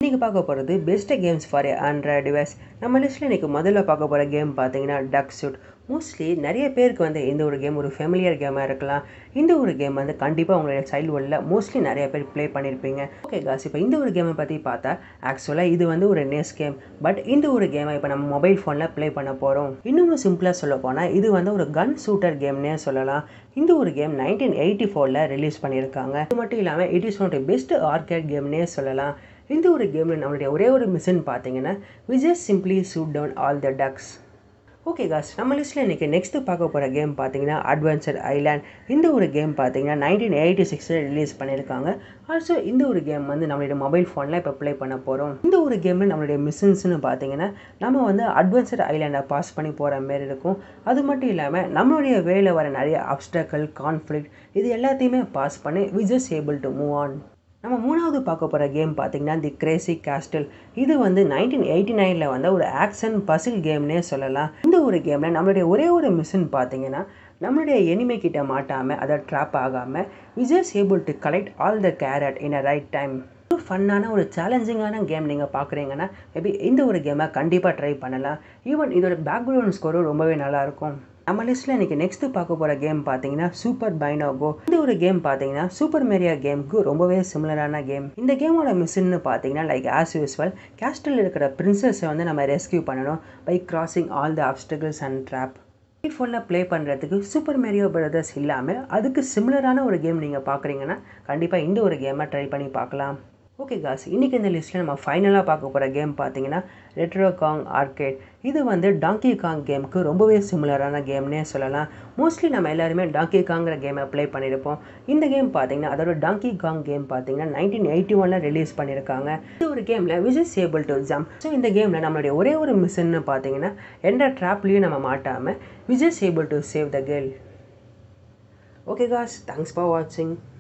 இன்றைக்கி பார்க்க போகிறது best games for android device நம்ம லிஸ்ட்டில் இன்றைக்கி முதல்ல பார்க்க போகிற கேம் பார்த்தீங்கன்னா டக் சூட் மோஸ்ட்லி நிறைய பேருக்கு வந்து இந்த ஒரு கேம் ஒரு ஃபெமிலியர் கேமாக இருக்கலாம் இந்த ஒரு கேம் வந்து கண்டிப்பாக உங்களுடைய சைல்ட்ஹுட்டில் மோஸ்ட்லி நிறைய பேர் ப்ளே பண்ணியிருப்பீங்க ஓகே காஸ் இப்போ இந்த ஒரு கேமை பற்றி பார்த்தா ஆக்சுவலாக இது வந்து ஒரு நெஸ் கேம் பட் இந்த ஒரு கேமை இப்போ நம்ம மொபைல் ஃபோனில் ப்ளே பண்ண போகிறோம் இன்னும் சிம்பிளாக சொல்ல போனால் இது வந்து ஒரு கன் ஷூட்டர் கேம்னே சொல்லலாம் இந்த ஒரு கேம் நைன்டீன் எயிட்டி ஃபோரில் ரிலீஸ் பண்ணியிருக்காங்க இது மட்டும் இல்லாமல் it is one best arcade கேம்னே சொல்லலாம் இந்த ஒரு கேமில் நம்மளுடைய ஒரே ஒரு மிஷன் பார்த்தீங்கன்னா we just simply shoot down all the ducks okay guys நம்ம லிஸ்ட்டில் இன்றைக்கி நெக்ஸ்ட்டு பார்க்க போகிற கேம் பார்த்தீங்கன்னா அட்வென்ச்சர் ஐலாண்ட் இந்த ஒரு கேம் பார்த்தீங்கன்னா நைன்டீன் எயிட்டி சிக்ஸில் ரிலீஸ் பண்ணியிருக்காங்க ஆல்சோ இந்த ஒரு கேம் வந்து நம்மளுடைய மொபைல் ஃபோனில் இப்போ ப்ளே பண்ண போகிறோம் இந்த ஒரு கேமில் நம்மளுடைய மிஷன்ஸ்னு பார்த்தீங்கன்னா நம்ம வந்து அட்வென்ச்சர் ஐலாண்டை பாஸ் பண்ணி போகிற மாரி இருக்கும் அது மட்டும் இல்லாமல் நம்மளுடைய வேலையில் வர நிறைய அப்டக்கல் கான்ஃப்ளிக் இது எல்லாத்தையுமே பாஸ் பண்ணி we just able to move on நம்ம மூணாவது பார்க்க போகிற கேம் பார்த்தீங்கன்னா தி கிரேசி கேஸ்டில் இது வந்து நைன்டீன் எயிட்டி நைனில் வந்த ஒரு ஆக்ஷன் பசில் கேம்னே சொல்லலாம் இந்த ஒரு கேமில் நம்மளுடைய ஒரே ஒரு மிஷின் பார்த்தீங்கன்னா நம்மளுடைய எனிமே கிட்ட மாட்டாமல் அதை ட்ராப் ஆகாமல் we just able to collect all the carrot in a right time ஒரு ஃபன்னான ஒரு சேலஞ்சிங்கான கேம் நீங்கள் பார்க்குறீங்கன்னா மேபி இந்த ஒரு கேமை கண்டிப்பாக ட்ரை பண்ணலாம் ஈவன் இதோட பேக்ரவுண்ட் ஸ்கோரும் ரொம்பவே நல்லாயிருக்கும் நம்ம லிஸ்ட்டில் இன்றைக்கி நெக்ஸ்ட்டு பார்க்க போகிற கேம் பார்த்தீங்கன்னா சூப்பர் பைனோகோ இந்த ஒரு கேம் பார்த்தீங்கன்னா சூப்பர் மேரியா கேமுக்கு ரொம்பவே சிமிலரான கேம் இந்த கேமோட மிஷின்னு பார்த்தீங்கன்னா லைக் ஆஸ் யூஸ்வல் கேஸ்டில் இருக்கிற பிரின்சஸை வந்து நம்ம ரெஸ்கியூ பண்ணணும் by crossing all the obstacles and drop ஃபோனில் ப்ளே பண்ணுறதுக்கு சூப்பர் மேரியோ பிரதர்ஸ் இல்லாமல் அதுக்கு சிமிலரான ஒரு கேம் நீங்கள் பார்க்குறீங்கன்னா கண்டிப்பாக இந்த ஒரு கேமை ட்ரை பண்ணி பார்க்கலாம் ஓகே காஸ் இன்றைக்கி இந்த லிஸ்ட்டில் நம்ம ஃபைனலாக பார்க்க போகிற கேம் பார்த்தீங்கன்னா ரெட்ரோ காங் ஆர்கேட் இது வந்து டாங்கி காங் கேமுக்கு ரொம்பவே சிமிலரான கேம்னே சொல்லலாம் மோஸ்ட்லி நம்ம எல்லாருமே டாங்கி காங்கிற கேமை ப்ளே பண்ணியிருப்போம் இந்த கேம் பார்த்தீங்கன்னா அதோட டாங்கி காங் கேம் பார்த்தீங்கன்னா நைன்டீன் எயிட்டி ஒனில் ரிலீஸ் பண்ணியிருக்காங்க இந்த ஒரு கேமில் which is able to jump so இந்த கேமில் நம்மளுடைய ஒரே ஒரு மிஷின்னு பார்த்தீங்கன்னா எந்த ட்ராப்லேயும் நம்ம மாட்டாமல் which is able to save the girl okay guys thanks for வாட்சிங்